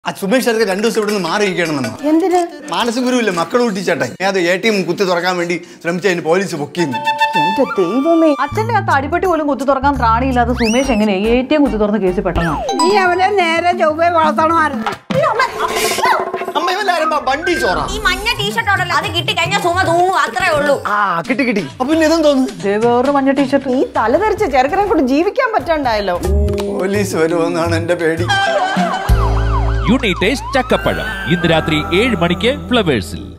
ആ സുമേഷ് ചേർക്ക് രണ്ടു ദിവസം ഇവിടെ നിന്ന് മാറിയിരിക്കണം നമ്മ എന്തിന് മാനസിക ഗുരുവില്ല മക്കൾ കൂട്ടിച്ചേട്ടെ അത് എ ടി എം കുത്തി തുറക്കാൻ വേണ്ടി ശ്രമിച്ചതിന് പോലീസ് പൊക്കിന്ന് എന്റെ ദൈവമേ അച്ഛന്റെ ആ തടിപ്പെട്ടി പോലും കുത്തി തുറക്കാൻ ത്രാണിയില്ലാത്ത സുമേഷ് എങ്ങനെ എ ടി എം കുത്തി തുറന്ന് കേസിൽ പെട്ടെന്നോ നീ അവനെ നേരെ ചൊവ്വേ വളർത്തണമായിരുന്നു അമ്മ ഇവല്ലാരും വണ്ടി ചോറാ ഈ മഞ്ഞ ടീഷർട്ട് ഉണ്ടല്ലോ അത് കിട്ടി കഴിഞ്ഞാൽ സുമ തൂങ്ങും അത്രേ ഉള്ളൂ ആ കിട്ടി കിട്ടി അപ്പൊ പിന്നെ ഇതും തോന്നുന്നു ദേ വേറൊരു മഞ്ഞ ടീഷർട്ട് ഈ തലതെറിച്ച ചെറുക്കനെ കൊണ്ട് ജീവിക്കാൻ പറ്റണ്ടായല്ലോ പോലീസ് വരുമെന്നാണ് എന്റെ പേടി യുണൈറ്റേഴ്സ് ചക്കപ്പഴം ഇന്ന് രാത്രി ഏഴ് മണിക്ക് ഫ്ലവേഴ്സിൽ